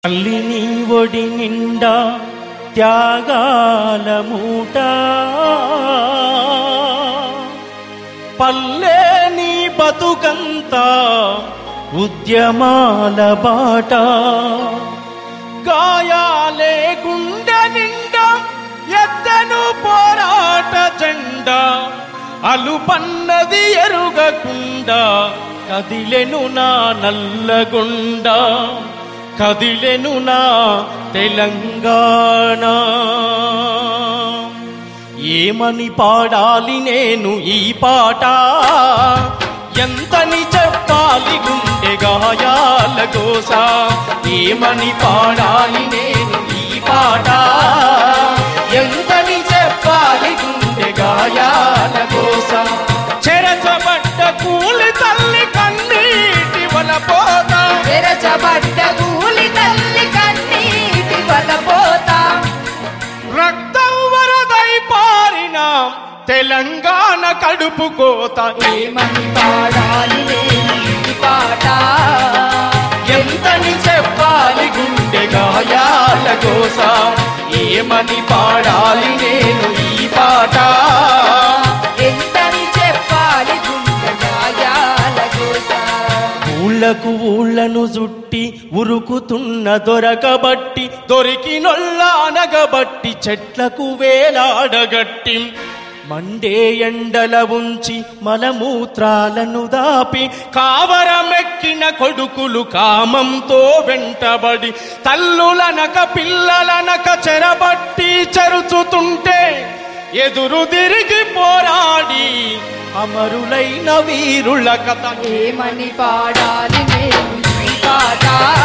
తల్లిని ఒడి నిండా త్యాగాల మూట పల్లె నీ బతుకంతా ఉద్యమాల బాట గాయాలే గుండె నిండా ఎత్తను పోరాట జెండా అలుపన్నది ఎరుగకుండా కదిలెను నా నల్లగొండ కదిలెను నా తెలంగాణ ఏమని పాడాలి నేను ఈ పాట ఎంతని చెప్పాలి గుండె గాయాల కోస ఏమని పాడాలి నేను ఈ పాట ఎంతని చెప్పాలి గుండె గాయాల కోస చెరచబడ్డ కూలి తల్లి కన్నీటి వలపోతా తెరచబడ్డ కూలి తల్లి కన్నీటి వలపోతా రక్తం వరదై పారిన తెలంగాణ కడుపు కోత ఏమని పాడాలి నేను ఈ పాట ఎంతని చెప్పాలి గుండె గాయాల కోస ఏమని పాడాలి నేను ఈ పాట ఎంతని చెప్పాలి గుండె గాయాల కోస ఊళ్ళకు ఊళ్ళను జుట్టి ఉరుకుతున్న దొరకబట్టి దొరికినొల్ల అనగబట్టి చెట్లకు వేలాడగట్టి మండే ఎండల ఉంచి మలమూత్రాలను దాపి కావరమెక్కిన కొడుకులు కామంతో వెంటబడి తల్లులనక పిల్లలనక చెరబట్టి చెరుచుతుంటే ఎదురు తిరిగి పోరాడి అమరులైన వీరుల కథ ఏమని పాడాలి నేను ఈ పాట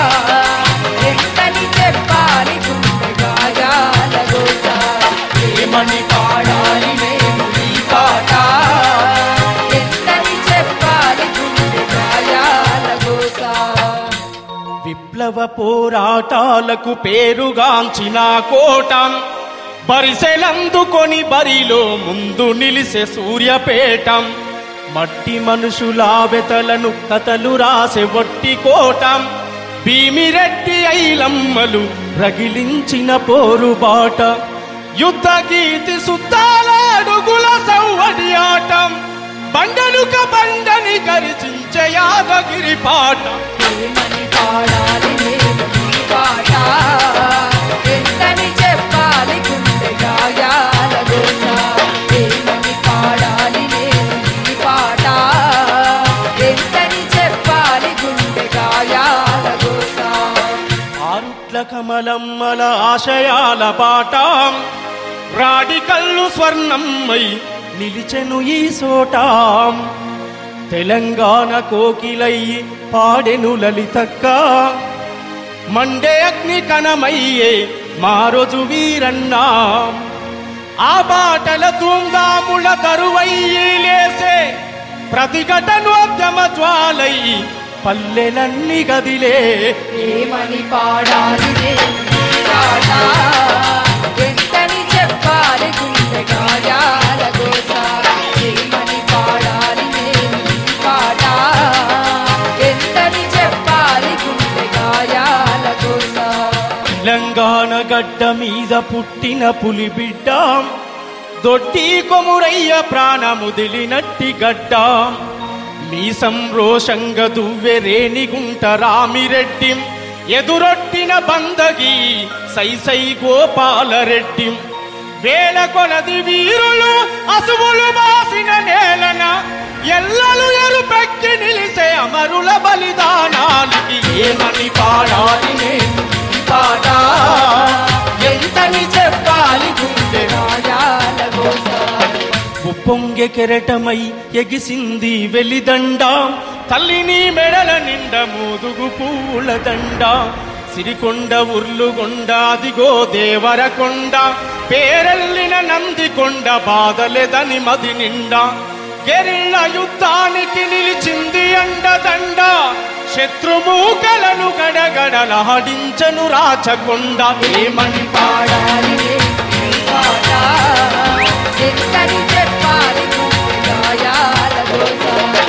ఎంతని చెప్పాలి గుండె గాయాల కోస ఏమని పాడాలి నేను ఈ పాట ఎంతని చెప్పాలి గుండె గాయాల కోస విప్లవ పోరాటాలకు పేరుగాంచిన కోట బరిసెలందుకొని బరిలో ముందు నిలిసే సూర్యపేటం మట్టి మనుషుల వెతలను కథలు రాసే వట్టి కోటం భీమిరెడ్డి ఐలమ్మలు రగిలించిన పోరుబాట యుద్ధ గీతి సుత్తాల అడుగుల సౌవడి ఆటం బండనుక బండని గరిచించే యాదగిరి పాట ఏమని పాడాలి నేను ఈ పాట ఎంతని చెప్పాలి గుండె గాయాల కోస ఏమని పాడాలి నేను ఈ పాట ఎంతని చెప్పాలి గుండె గాయాల కోస ఆరుట్ల కమలమ్మల ఆశయాల బాట రాడి కళ్ళు స్వర్ణమ్మై నిలిచెను ఈ సోట తెలంగాణ కోకిలయ్యి పాడెను లలితక్క మండే అగ్ని కణమయ్యే మారోజు వీరన్నా ఆ బాటల ధూమ్ధాముల తరువయ్యి లేసే ప్రతిఘటనోద్యమ జ్వాలై పల్లెలన్నీ గదిలే ఏమని పాడాలి నేను ఈ పాట ఎంతని చెప్పాలి గుండె గాయాల కోస ఏమని పాడాలి నేను ఈ పాట ఎంతని చెప్పాలి గుండె గాయాల కోస తెలంగాణ గడ్డ మీద పుట్టిన పులి బిడ్డ దొడ్డి కొమురయ్య ప్రాణముదిలినట్టి గడ్డ మీసం రోషంగ దువ్వెరేణిగుంట రామిరెడ్డి ఎదురొట్టిన బందగి సైసై గోపాలరెడ్డి వేల కొలది వీరులు అసువులు బాసిన నేలన ఎల్లలు ఎరుపెక్కి నిలిసే అమరుల బలిదానానికి ఏమని పాడాలి నేను ఈ పాట ఎంతని చెప్పాలి గుండె గాయాల కోస ఉప్పొంగె కెరటమై ఎగిసింది వెలిదండ తల్లిని మెడల నిండ మోదుగు పూల దండ సిరికొండ ఉర్లుగొండ అదిగో దేవరకొండ పేరెల్లిన నందికొండ బాధలేదని మది నిండా గెరిళ్ళ యుద్ధానికి నిలిచింది అండదండ శత్రుమూకలను గడగడలాడించను రాచకొండ ఏమని పాడాలి నేను ఈ పాట ఎంతని చెప్పాలి గుండె గాయాల కోస